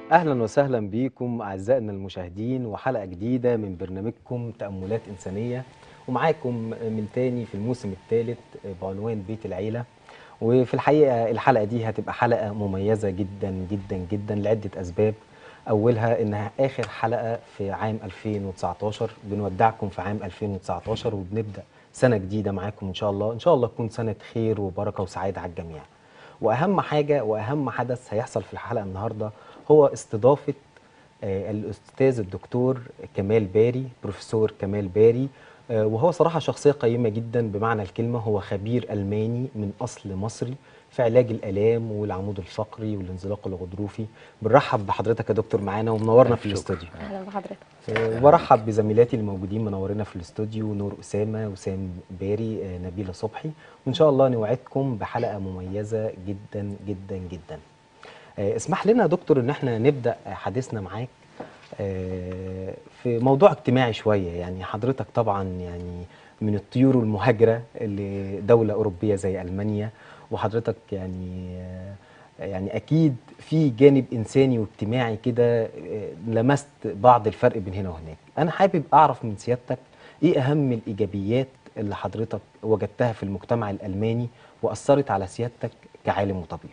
اهلا وسهلا بكم اعزائنا المشاهدين وحلقه جديده من برنامجكم تاملات انسانيه ومعاكم من تاني في الموسم الثالث بعنوان بيت العيله وفي الحقيقه الحلقه دي هتبقى حلقه مميزه جدا جدا جدا لعده اسباب اولها انها اخر حلقه في عام 2019 بنودعكم في عام 2019 وبنبدا سنه جديده معاكم ان شاء الله ان شاء الله تكون سنه خير وبركه وسعاده على الجميع واهم حاجه واهم حدث هيحصل في الحلقه النهارده هو استضافه آه، الاستاذ الدكتور كمال باري بروفيسور كمال باري آه، وهو صراحه شخصيه قيمه جدا بمعنى الكلمه هو خبير الماني من اصل مصري في علاج الالام والعمود الفقري والانزلاق الغضروفي بنرحب بحضرتك يا دكتور معانا ومنورنا في شكراً. الاستوديو اهلا بحضرتك آه، وبرحب بزميلاتي الموجودين منورينا في الاستوديو نور اسامه وسام باري آه، نبيله صبحي وان شاء الله نوعدكم بحلقه مميزه جدا جدا جدا آه، اسمح لنا يا دكتور ان احنا نبدا حديثنا معاك آه، في موضوع اجتماعي شويه يعني حضرتك طبعا يعني من الطيور المهاجره لدوله اوروبيه زي المانيا وحضرتك يعني آه، يعني اكيد في جانب انساني واجتماعي كده آه، لمست بعض الفرق بين هنا وهناك انا حابب اعرف من سيادتك ايه اهم الايجابيات اللي حضرتك وجدتها في المجتمع الالماني واثرت على سيادتك كعالم وطبيب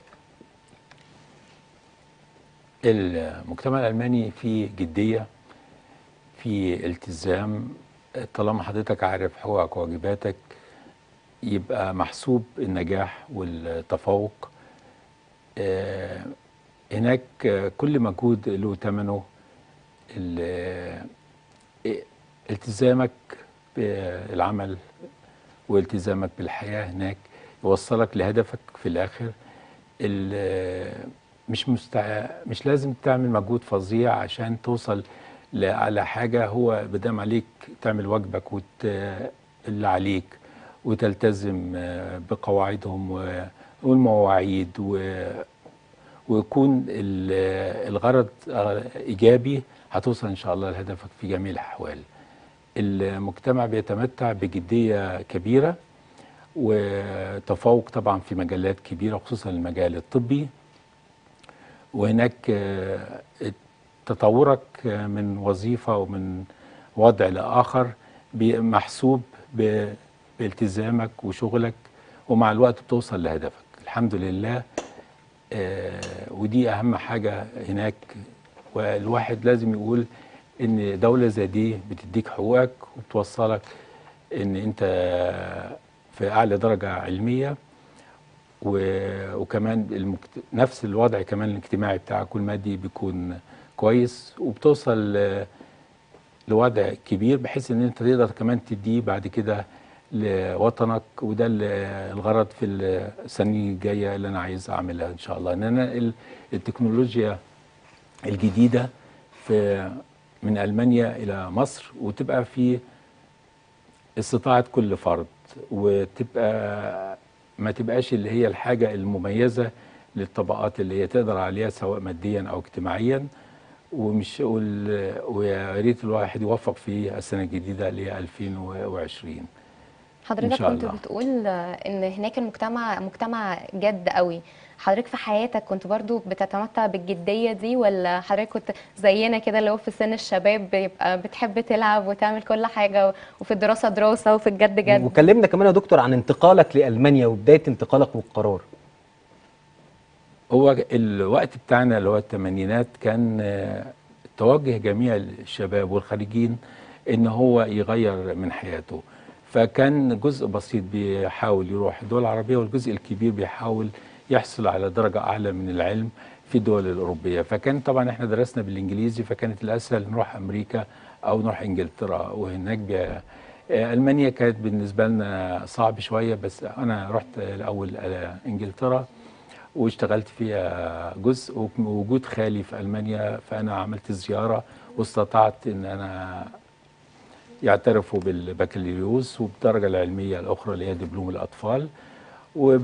المجتمع الألماني فيه جدية فيه التزام طالما حضرتك عارف حقوقك وواجباتك يبقى محسوب النجاح والتفوق آه، هناك آه، كل مجهود له ثمنه ال- آه، التزامك بالعمل والتزامك بالحياة هناك يوصلك لهدفك في الآخر ال- مش مستع... مش لازم تعمل مجهود فظيع عشان توصل ل- على حاجة هو بدام عليك تعمل واجبك وت... اللي عليك وتلتزم آه، بقواعدهم و... والمواعيد و... ويكون ال- الغرض آه، إيجابي هتوصل إن شاء الله لهدفك في جميع الأحوال المجتمع بيتمتع بجدية كبيرة وتفوق طبعا في مجالات كبيرة خصوصا المجال الطبي وهناك آه، تطورك آه، من وظيفة ومن وضع لآخر بي- محسوب ب- بالتزامك وشغلك ومع الوقت بتوصل لهدفك الحمد لله آه، ودي أهم حاجة هناك والواحد لازم يقول إن دولة زي دي بتديك حقوقك وبتوصلك إن أنت في أعلى درجة علمية و- وكمان المكت... نفس الوضع كمان الاجتماعي بتاعك والمادي بيكون كويس وبتوصل ل- لوضع كبير بحيث ان انت تقدر كمان تديه بعد كده لوطنك وده ال- الغرض في السنين الجايه اللي انا عايز اعملها ان شاء الله ان انا ال- التكنولوجيا الجديده في من المانيا الى مصر وتبقى في استطاعه كل فرد وتبقى ما تبقاش اللي هي الحاجه المميزه للطبقات اللي هي تقدر عليها سواء ماديا او اجتماعيا ومش وال- ويا ريت الواحد يوفق في السنه الجديده اللي هي 2020 حضرتك شاء كنت الله. بتقول آه، ان هناك المجتمع مجتمع جد قوي حضرتك في حياتك كنت برضو بتتمتع بالجدية دي ولا حضرتك كنت زينا كده اللي هو في سن الشباب بيبقى بتحب تلعب وتعمل كل حاجة وفي الدراسة دراسة وفي الجد جد وكلمنا كمان يا دكتور عن انتقالك لالمانيا وبدايه انتقالك والقرار هو الوقت بتاعنا اللي هو الثمانينات كان آه، توجه جميع الشباب والخارجين ان هو يغير من حياته فكان جزء بسيط بيحاول يروح الدول العربية والجزء الكبير بيحاول يحصل على درجة أعلى من العلم في الدول الأوروبية فكان طبعا احنا درسنا بالإنجليزي فكانت الأسهل نروح أمريكا أو نروح إنجلترا وهناك بي... آه، ألمانيا كانت بالنسبة لنا صعب شوية بس أنا رحت الأول آه، إنجلترا واشتغلت فيها جزء ووجود خالي في المانيا فانا عملت زياره واستطعت ان انا يعترفوا بالبكالوريوس وبالدرجه العلميه الاخرى اللي هي دبلوم الاطفال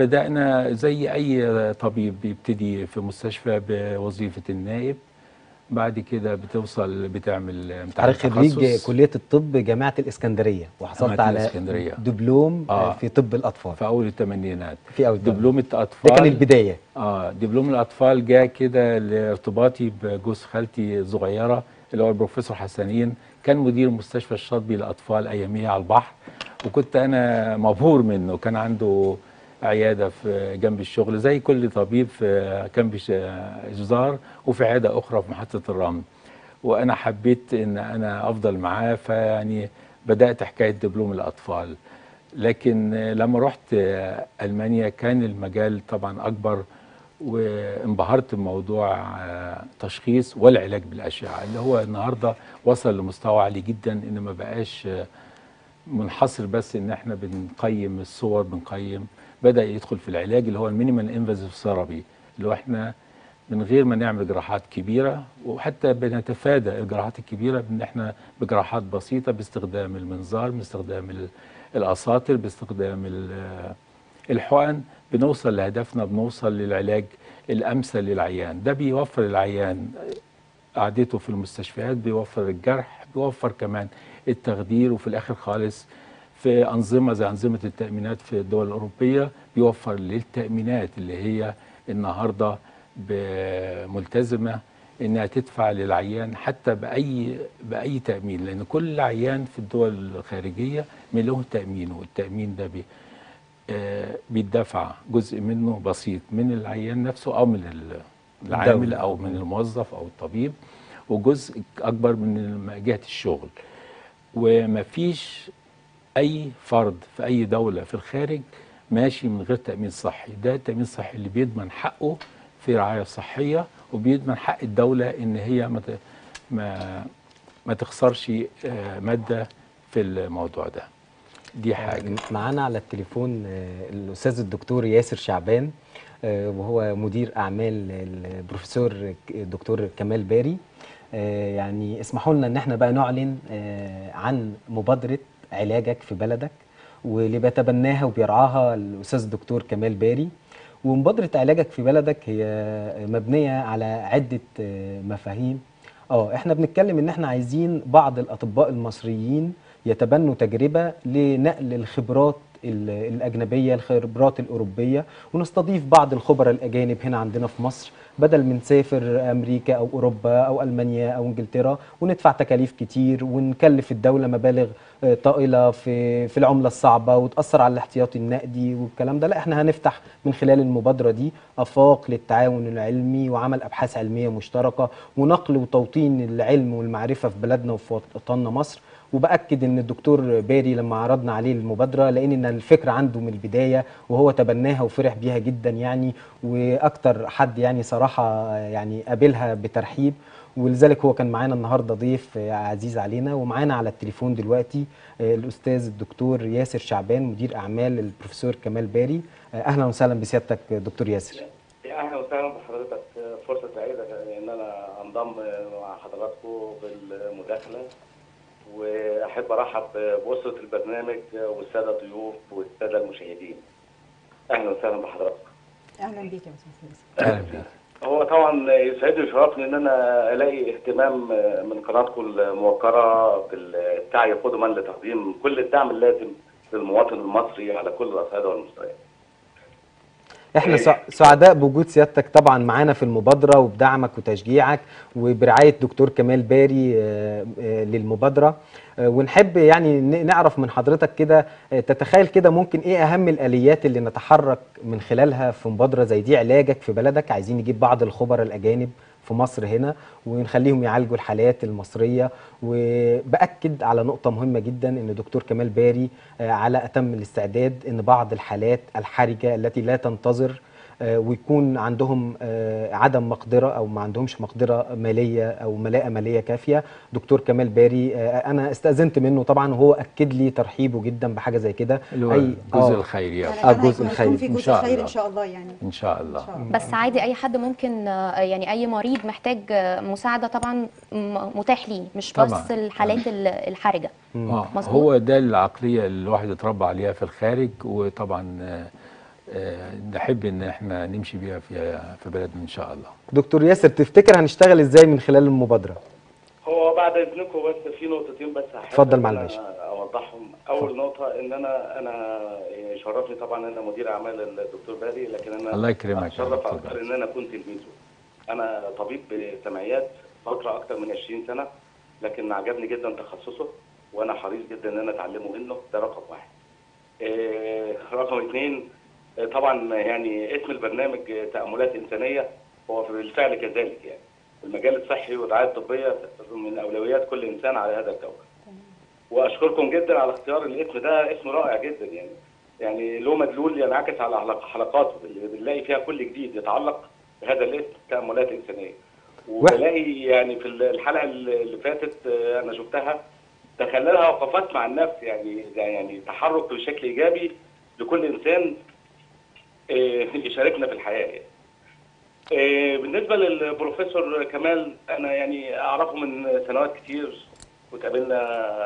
وبدانا زي اي طبيب بيبتدي في مستشفى بوظيفه النائب بعد كده بتوصل بتعمل امتحان حضرتك خريج تخصص كليه الطب جامعه الاسكندريه وحصلت جامعة على الإسكندرية. دبلوم آه. آه. في طب الاطفال في اول الثمانينات في اول دبلوم دبلومة ده اطفال كان البدايه اه دبلوم الاطفال جاء كده لارتباطي بجوز خالتي صغيره اللي هو البروفيسور حسنين كان مدير مستشفى الشاطبي للاطفال اياميها على البحر وكنت انا مبهور منه كان عنده عياده في جنب الشغل زي كل طبيب في كامب جزار وفي عياده اخرى في محطه الرمل وانا حبيت ان انا افضل معاه فيعني بدات حكايه دبلوم الاطفال لكن لما رحت المانيا كان المجال طبعا اكبر وانبهرت بموضوع آه، تشخيص والعلاج بالاشعه اللي هو النهارده وصل لمستوى عالي جدا ان ما بقاش آه، منحصر بس ان احنا بنقيم الصور بنقيم بدا يدخل في العلاج اللي هو المينيمال انفازيف ثيرابي اللي هو احنا من غير ما نعمل جراحات كبيره وحتى بنتفادى الجراحات الكبيره بان احنا بجراحات بسيطه باستخدام المنظار باستخدام ال- الاساطر باستخدام ال- الحقن بنوصل لهدفنا بنوصل للعلاج الامثل للعيان ده بيوفر العيان قعدته في المستشفيات بيوفر الجرح بيوفر كمان التخدير وفي الاخر خالص في انظمه زي انظمه التامينات في الدول الاوروبيه بيوفر للتامينات اللي هي النهارده ب- ملتزمه انها تدفع للعيان حتى باي باي تامين لان كل عيان في الدول الخارجيه من له تامينه والتامين ده بي آه، بيدفع جزء منه بسيط من العيان نفسه او من ال- العامل الدولة. او من الموظف او الطبيب وجزء اكبر من الم- جهه الشغل ومفيش اي فرد في اي دوله في الخارج ماشي من غير تامين صحي ده التامين الصحي اللي بيضمن حقه في رعايه صحيه وبيضمن حق الدوله ان هي ما ت- ما ما تخسرش آه، ماده في الموضوع ده دي حاجه معانا على التليفون آه، الاستاذ الدكتور ياسر شعبان آه، وهو مدير اعمال البروفيسور الدكتور كمال باري آه، يعني اسمحوا لنا ان احنا بقى نعلن آه، عن مبادره علاجك في بلدك واللي بيتبناها وبيرعاها الاستاذ الدكتور كمال باري ومبادره علاجك في بلدك هي مبنيه على عده آه، مفاهيم اه احنا بنتكلم ان احنا عايزين بعض الاطباء المصريين يتبنوا تجربه لنقل الخبرات ال- الاجنبيه الخبرات الاوروبيه ونستضيف بعض الخبراء الاجانب هنا عندنا في مصر بدل من نسافر امريكا او اوروبا او المانيا او انجلترا وندفع تكاليف كتير ونكلف الدوله مبالغ آه، طائله في في العمله الصعبه وتاثر على الاحتياطي النقدي والكلام ده لا احنا هنفتح من خلال المبادره دي افاق للتعاون العلمي وعمل ابحاث علميه مشتركه ونقل وتوطين العلم والمعرفه في بلدنا وفي وطننا مصر وباكد ان الدكتور باري لما عرضنا عليه المبادره لان ان الفكره عنده من البدايه وهو تبناها وفرح بيها جدا يعني واكتر حد يعني صراحه يعني قابلها بترحيب ولذلك هو كان معانا النهارده ضيف عزيز علينا ومعانا على التليفون دلوقتي آه، الاستاذ الدكتور ياسر شعبان مدير اعمال البروفيسور كمال باري آه، اهلا وسهلا بسيادتك دكتور ياسر يا اهلا وسهلا بحضرتك فرصه سعيده ان انا انضم مع حضراتكم بالمداخله واحب ارحب باسره البرنامج والساده الضيوف والساده المشاهدين اهلا وسهلا بحضراتكم اهلا بيك يا استاذ اهلا بيك هو طبعا يسعدني ويشرفني ان انا الاقي اهتمام من قناتكم الموقره بالسعي قدما لتقديم كل الدعم اللازم للمواطن المصري على كل الاصعده والمستويات احنا سع- سعداء بوجود سيادتك طبعا معانا في المبادره وبدعمك وتشجيعك وبرعايه دكتور كمال باري آه، آه، للمبادره آه، ونحب يعني ن- نعرف من حضرتك كده آه، تتخيل كده ممكن ايه اهم الاليات اللي نتحرك من خلالها في مبادره زي دي علاجك في بلدك عايزين نجيب بعض الخبراء الاجانب في مصر هنا ونخليهم يعالجوا الحالات المصريه وباكد على نقطه مهمه جدا ان دكتور كمال باري آه، على اتم الاستعداد ان بعض الحالات الحرجه التي لا تنتظر آه، ويكون عندهم آه، عدم مقدره او ما عندهمش مقدره ماليه او ملاءه ماليه كافيه دكتور كمال باري آه، انا استاذنت منه طبعا وهو اكد لي ترحيبه جدا بحاجه زي كده اللي هو أي- الجزء آه. الخيري آه، الجزء الخيري. في إن جزء شاء خير الله. ان شاء الله يعني ان شاء الله إن شاء الله. بس عادي اي حد ممكن آه، يعني اي مريض محتاج آه، مساعده طبعا م- متاح ليه مش طبعاً. بس الحالات ال- الحرجه آه، مظبوط. هو ده العقليه اللي الواحد اتربى عليها في الخارج وطبعا آه، آه، نحب ان احنا نمشي بيها في في بلدنا ان شاء الله دكتور ياسر تفتكر هنشتغل ازاي من خلال المبادره هو بعد اذنكم بس في نقطتين بس هحب اتفضل إن مع أنا الباشا. اوضحهم اول نقطه ان انا انا يشرفني طبعا انا مدير اعمال الدكتور باري لكن انا الله يكرمك يا اتشرف دكتور اكتر باري. ان انا كنت تلميذه انا طبيب سمعيات فتره اكتر من 20 سنه لكن عجبني جدا تخصصه وانا حريص جدا ان انا اتعلمه منه ده رقم واحد آه، رقم اثنين آه، طبعا يعني اسم البرنامج آه، تأملات إنسانية هو بالفعل كذلك يعني المجال الصحي والرعاية الطبية من أولويات كل إنسان على هذا الكوكب وأشكركم جدا على اختيار الاسم ده اسم رائع جدا يعني يعني له مدلول ينعكس على حلق- حلقاته اللي بنلاقي فيها كل جديد يتعلق بهذا الاسم تأملات إنسانية وبلاقي يعني في الحلقة اللي فاتت آه، أنا شفتها تخللها وقفات مع النفس يعني ده يعني تحرك بشكل ايجابي لكل انسان آه، يشاركنا في الحياه يعني. آه، بالنسبه للبروفيسور كمال انا يعني اعرفه من سنوات كتير وتقابلنا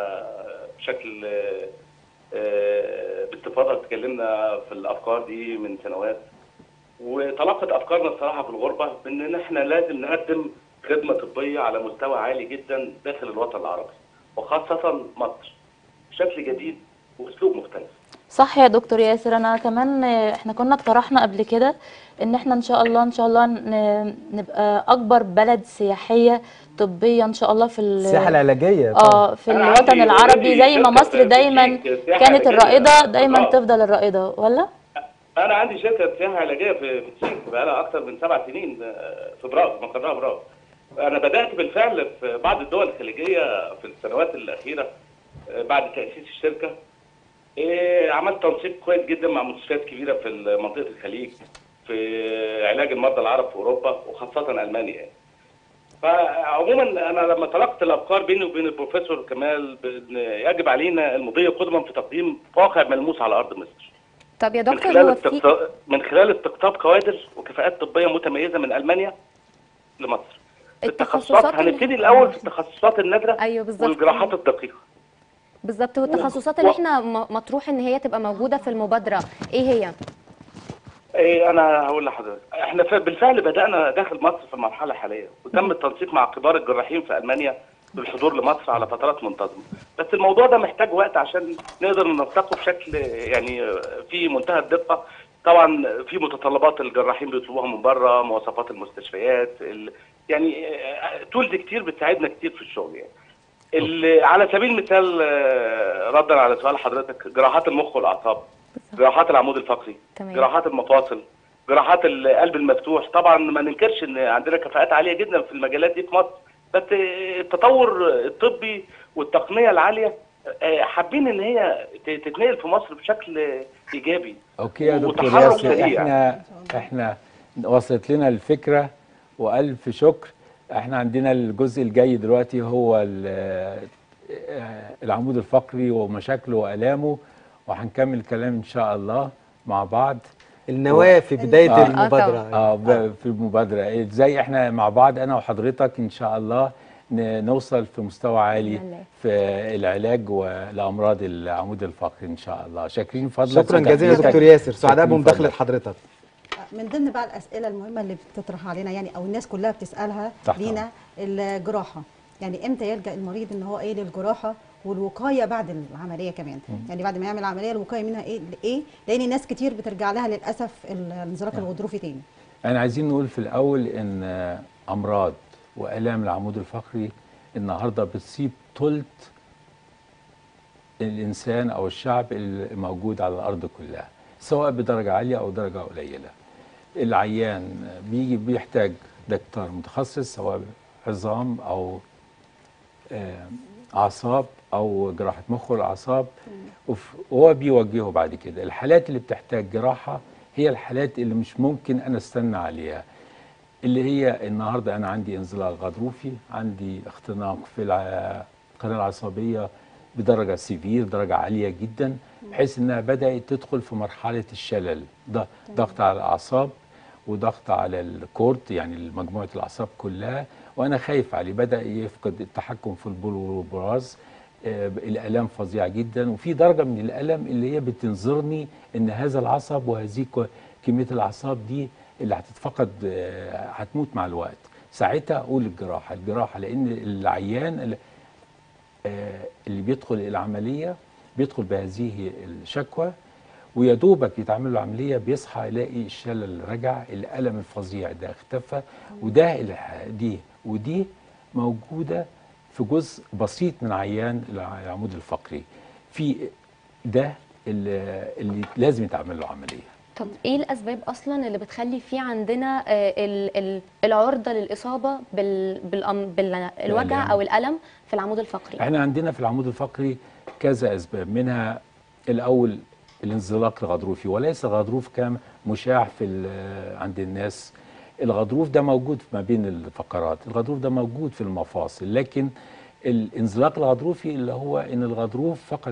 بشكل آه، آه، باستفاضه اتكلمنا في الافكار دي من سنوات وتلقت افكارنا الصراحه في الغربه بان احنا لازم نقدم خدمه طبيه على مستوى عالي جدا داخل الوطن العربي وخاصه مصر بشكل جديد واسلوب مختلف صح يا دكتور ياسر انا كمان آه، احنا كنا اقترحنا قبل كده ان احنا ان شاء الله ان شاء الله ن- نبقى اكبر بلد سياحيه طبيه ان شاء الله في ال- السياحه العلاجيه طبعا اه في أنا الوطن عندي العربي already زي ما شركة مصر دايما بتشيك سياحة كانت علاجية الرائده دايما بالرغم. تفضل الرائده ولا انا عندي شركه سياحه علاجيه في في التشيك بقالها اكثر من سبع سنين آه، في براغ مقرها براغ انا بدات بالفعل في بعض الدول الخليجيه في السنوات الاخيره آه، بعد تاسيس الشركه آه، عملت تنسيق كويس جدا مع مستشفيات كبيره في منطقه الخليج في علاج المرضى العرب في اوروبا وخاصه المانيا يعني. فعموما انا لما تلقت الافكار بيني وبين البروفيسور كمال بان يجب علينا المضي قدما في تقديم واقع ملموس على ارض مصر. طب يا من دكتور خلال هو في استقطاب من خلال استقطاب كوادر وكفاءات طبيه متميزه من المانيا لمصر. في التخصصات التخصصات اللي- هنبتدي الاول في التخصصات النادره ايوه بالظبط والجراحات الدقيقه. بالظبط والتخصصات اللي احنا م- مطروح ان هي تبقى موجوده في المبادره ايه هي؟ إيه انا هقول لحضرتك احنا ف- بالفعل بدانا داخل مصر في المرحله الحاليه وتم التنسيق مع كبار الجراحين في المانيا بالحضور لمصر على فترات منتظمه بس الموضوع ده محتاج وقت عشان نقدر ننسقه بشكل يعني في منتهى الدقه طبعا في متطلبات الجراحين بيطلبوها من بره مواصفات المستشفيات ال... يعني تولز كتير بتساعدنا كتير في الشغل يعني ال- على سبيل المثال آه، ردا على سؤال حضرتك جراحات المخ والاعصاب جراحات العمود الفقري تمام. جراحات المفاصل جراحات القلب المفتوح طبعا ما ننكرش ان عندنا كفاءات عاليه جدا في المجالات دي في مصر بس التطور الطبي والتقنيه العاليه آه، حابين ان هي ت- تتنقل في مصر بشكل ايجابي اوكي يا دكتور وتحرك ياسر سريع. احنا احنا وصلت لنا الفكره والف شكر احنا عندنا الجزء الجاي دلوقتي هو ال- آه، العمود الفقري ومشاكله والامه وهنكمل كلام ان شاء الله مع بعض النواه في بدايه آه. المبادره اه ب- في المبادره ازاي احنا مع بعض انا وحضرتك ان شاء الله ن- نوصل في مستوى عالي العلاج. في العلاج والامراض العمود الفقري ان شاء الله شاكرين فضلك شكرا جزيلا يا وتحياتك. دكتور ياسر سعداء شاكرين بمداخله فضلك. حضرتك من ضمن بقى الاسئله المهمه اللي بتطرح علينا يعني او الناس كلها بتسالها تحت لينا الجراحه يعني امتى يلجا المريض ان هو ايه للجراحه والوقايه بعد العمليه كمان يعني بعد ما يعمل العمليه الوقايه منها ايه ايه لان ناس كتير بترجع لها للاسف الانزلاق الغضروفي تاني انا عايزين نقول في الاول ان آه، امراض والام العمود الفقري النهارده بتصيب ثلث الانسان او الشعب الموجود على الارض كلها سواء بدرجه عاليه او درجه قليله العيان بيجي بيحتاج دكتور متخصص سواء عظام او آه، اعصاب او جراحه مخ والاعصاب وف- وهو بيوجهه بعد كده الحالات اللي بتحتاج جراحه هي الحالات اللي مش ممكن انا استنى عليها اللي هي النهارده انا عندي انزلاق غضروفي عندي اختناق في الع- القناه العصبيه بدرجه سيفير درجه عاليه جدا بحيث انها بدات تدخل في مرحله الشلل ده ضغط على الاعصاب وضغط على الكورت يعني مجموعه الاعصاب كلها وانا خايف عليه بدا يفقد التحكم في البول والبراز آه، الالام فظيعه جدا وفي درجه من الالم اللي هي بتنظرني ان هذا العصب وهذه كو- كميه الاعصاب دي اللي هتتفقد آه، هتموت مع الوقت ساعتها اقول الجراحه الجراحه لان العيان اللي- آه، اللي بيدخل العمليه بيدخل بهذه الشكوى ويا دوبك يتعمل له عمليه بيصحى يلاقي الشلل رجع الالم الفظيع ده اختفى وده الح- دي ودي موجوده في جزء بسيط من عيان الع- العمود الفقري في ده اللي, اللي لازم يتعمل له عمليه طب ايه الاسباب اصلا اللي بتخلي في عندنا آه، ال- ال- العرضه للاصابه بال بالأم- بالوجع الآلام. او الالم في العمود الفقري احنا عندنا في العمود الفقري كذا اسباب منها الاول الانزلاق الغضروفي وليس الغضروف كان مشاع في ال- عند الناس الغضروف ده موجود ما بين الفقرات الغضروف ده موجود في المفاصل لكن الانزلاق الغضروفي اللي هو ان الغضروف فقد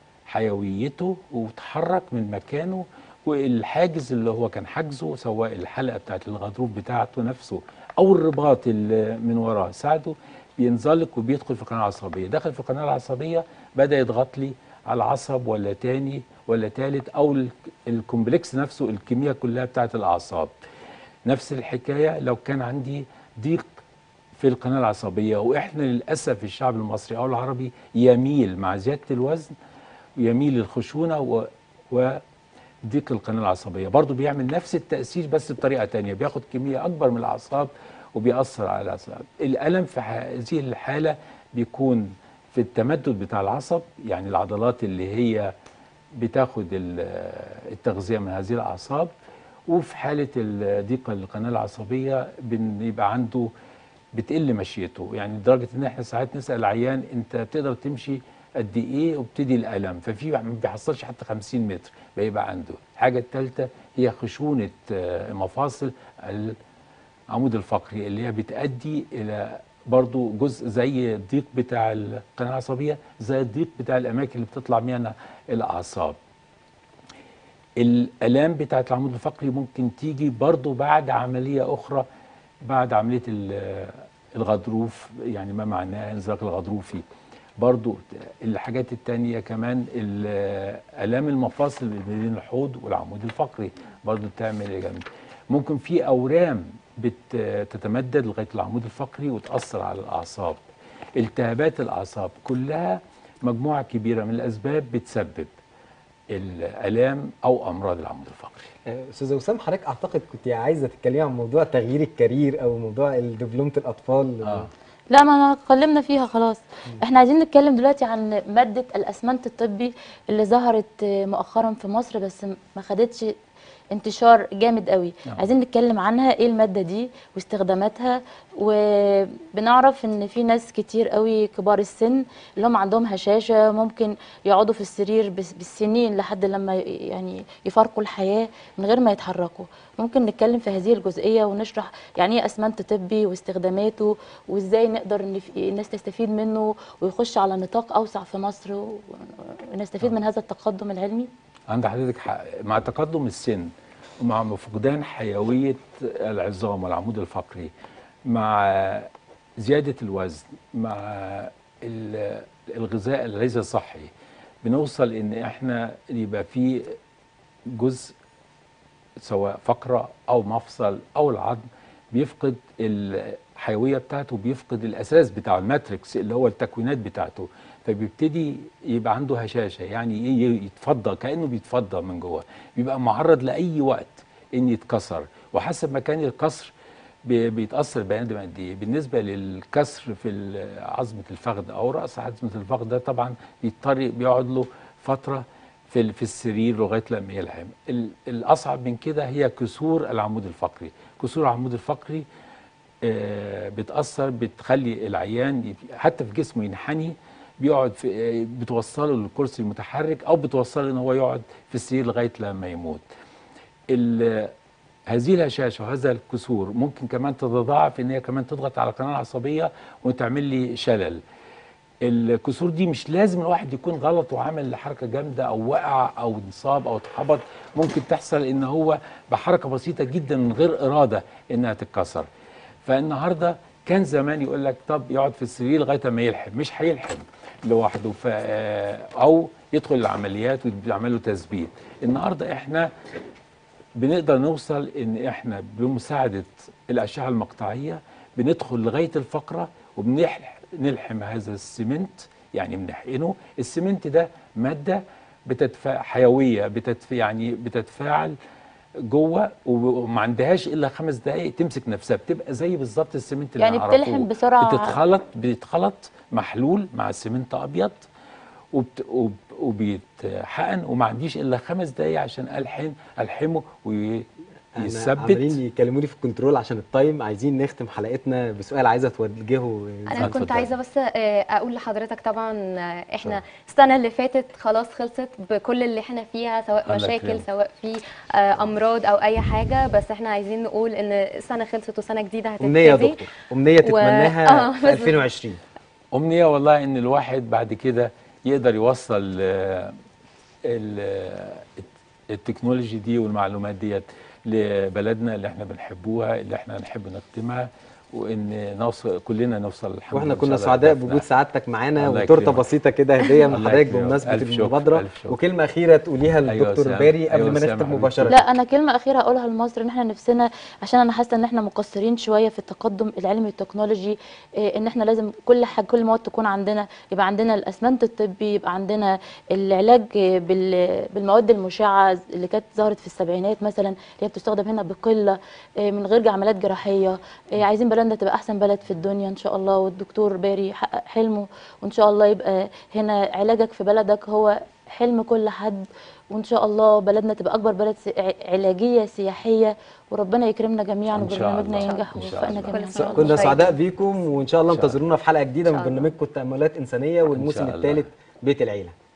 حيويته وتحرك من مكانه والحاجز اللي هو كان حاجزه سواء الحلقه بتاعت الغضروف بتاعته نفسه او الرباط اللي من وراه ساعده بينزلق وبيدخل في القناه العصبيه دخل في القناه العصبيه بدا يضغط لي على عصب ولا تاني ولا تالت او ال- الكومبلكس نفسه الكميه كلها بتاعت الاعصاب نفس الحكايه لو كان عندي ضيق في القناه العصبيه واحنا للاسف الشعب المصري او العربي يميل مع زياده الوزن يميل للخشونه و, و ضيق القناه العصبيه برضو بيعمل نفس التاثير بس بطريقه تانية بياخد كميه اكبر من الاعصاب وبيأثر على الاعصاب الالم في هذه الحاله بيكون في التمدد بتاع العصب يعني العضلات اللي هي بتاخد ال- التغذيه من هذه الاعصاب وفي حاله ال- ضيق القناه العصبيه بيبقى عنده بتقل مشيته يعني لدرجه ان احنا ساعات نسال العيان انت بتقدر تمشي قد ايه وابتدي الالم ففي ما بيحصلش حتى 50 متر بيبقى عنده الحاجه الثالثه هي خشونه آه، مفاصل العمود الفقري اللي هي بتؤدي الى برضو جزء زي الضيق بتاع القناه العصبيه زي الضيق بتاع الاماكن اللي بتطلع منها الاعصاب الالام بتاعت العمود الفقري ممكن تيجي برضو بعد عمليه اخرى بعد عمليه ال- الغضروف يعني ما معناه انزلاق الغضروفي برضو الحاجات التانية كمان ال- الام المفاصل بين الحوض والعمود الفقري برضو بتعمل جنب ممكن في اورام بتتمدد لغايه العمود الفقري وتاثر على الاعصاب التهابات الاعصاب كلها مجموعه كبيره من الاسباب بتسبب الالام او امراض العمود الفقري آه، استاذه وسام حضرتك اعتقد كنت عايزه تتكلمي عن موضوع تغيير الكارير او موضوع دبلومه الاطفال آه. لا ما أنا اتكلمنا فيها خلاص احنا عايزين نتكلم دلوقتي عن مادة الأسمنت الطبي اللي ظهرت مؤخرا في مصر بس ما خدتش انتشار جامد قوي نعم. عايزين نتكلم عنها ايه المادة دي واستخداماتها وبنعرف ان في ناس كتير قوي كبار السن اللي هم عندهم هشاشة ممكن يقعدوا في السرير بس- بالسنين لحد لما ي- يعني يفارقوا الحياة من غير ما يتحركوا ممكن نتكلم في هذه الجزئية ونشرح يعني ايه اسمنت طبي واستخداماته وازاي نقدر ان في- الناس تستفيد منه ويخش على نطاق اوسع في مصر و- ونستفيد من هذا التقدم العلمي عند حضرتك حق مع تقدم السن ومع فقدان حيوية العظام والعمود الفقري مع زيادة الوزن مع ال- الغذاء الغذاء الصحي بنوصل ان احنا يبقى في جزء سواء فقرة او مفصل او العظم بيفقد الحيوية بتاعته بيفقد الاساس بتاعه الماتريكس اللي هو التكوينات بتاعته فبيبتدي يبقى عنده هشاشة يعني ايه يتفضى كأنه بيتفضى من جوه بيبقى معرض لأي وقت ان يتكسر وحسب مكان الكسر بي- بيتأثر البني آدم قد ايه بالنسبة للكسر في ال- عظمة الفخذ او رأس عظمة الفخذ ده طبعا بيضطر بيقعد له فترة في ال- في السرير لغايه لما يلحم ال- الاصعب من كده هي كسور العمود الفقري كسور العمود الفقري آه، بتاثر بتخلي العيان يب- حتى في جسمه ينحني بيقعد في آه، بتوصله للكرسي المتحرك او بتوصله ان هو يقعد في السرير لغايه لما يموت ال- هذه الهشاشه وهذا الكسور ممكن كمان تتضاعف ان هي كمان تضغط على القناه العصبيه وتعمل لي شلل الكسور دي مش لازم الواحد يكون غلط وعمل حركه جامده او وقع او انصاب او اتخبط ممكن تحصل ان هو بحركه بسيطه جدا من غير اراده انها تتكسر فالنهارده كان زمان يقول لك طب يقعد في السرير لغايه ما يلحم مش هيلحم لوحده ف او يدخل العمليات ويعمل له تثبيت النهارده احنا بنقدر نوصل ان احنا بمساعده الاشعه المقطعيه بندخل لغايه الفقره وبنلحم هذا السمنت يعني بنحقنه السمنت ده ماده بتتفاعل حيويه بتتف يعني بتتفاعل جوه وما عندهاش الا خمس دقائق تمسك نفسها بتبقى زي بالظبط السمنت اللي يعني نعرفه. بتلحم بسرعة. بتتخلط بيتخلط محلول مع سمنت ابيض وبت... وب... وبيتحقن وما عنديش الا خمس دقايق عشان الحن الحمه أنا ويثبت عمالين يكلموني في الكنترول عشان التايم عايزين نختم حلقتنا بسؤال عايزه توجهه انا اتفضل. كنت عايزه بس آه، اقول لحضرتك طبعا آه، احنا السنه اللي فاتت خلاص خلصت بكل اللي احنا فيها سواء الله مشاكل يكرمك. سواء في آه، امراض او اي حاجه بس احنا عايزين نقول ان السنه خلصت وسنه جديده هتبتدي امنيه يا دكتور امنيه تتمناها آه، في بالظبط. 2020 أمنية والله إن الواحد بعد كده يقدر يوصل آه، ال- التكنولوجي دي والمعلومات ديت لبلدنا اللي احنا بنحبوها اللي احنا نحب نخدمها وان نوصل كلنا نوصل الحمد واحنا لله إن كنا شاء الله سعداء لهدفنا. بوجود سعادتك معانا الله وتورته يكرمك. بسيطه كده هديه من الله حضرتك يكرمك. بمناسبه ألف شكر، المبادره ألف شكر. وكلمه اخيره تقوليها أيوة للدكتور سام. باري قبل أيوة ما سام نختم حبيبي. مباشره لا انا كلمه اخيره هقولها لمصر ان احنا نفسنا عشان انا حاسه ان احنا مقصرين شويه في التقدم العلمي والتكنولوجي إيه، ان احنا لازم كل حاجه كل مواد تكون عندنا يبقى عندنا الاسمنت الطبي يبقى عندنا العلاج بال- بالمواد المشعه اللي كانت ظهرت في السبعينات مثلا اللي هي بتستخدم هنا بقله إيه، من غير عمليات جراحيه إيه، عايزين بلدنا تبقى احسن بلد في الدنيا ان شاء الله والدكتور باري يحقق حلمه وان شاء الله يبقى هنا علاجك في بلدك هو حلم كل حد وان شاء الله بلدنا تبقى اكبر بلد سي- ع- علاجيه سياحيه وربنا يكرمنا جميعا إن شاء وبرنامجنا الله. ينجح إن شاء ووفقنا الله. جميعا كل سنة كنا طيب. سعداء بيكم وان شاء الله إن شاء الله. انتظرونا في حلقه جديده إن من شاء الله. برنامجكم تاملات انسانيه والموسم الله. الثالث بيت العيله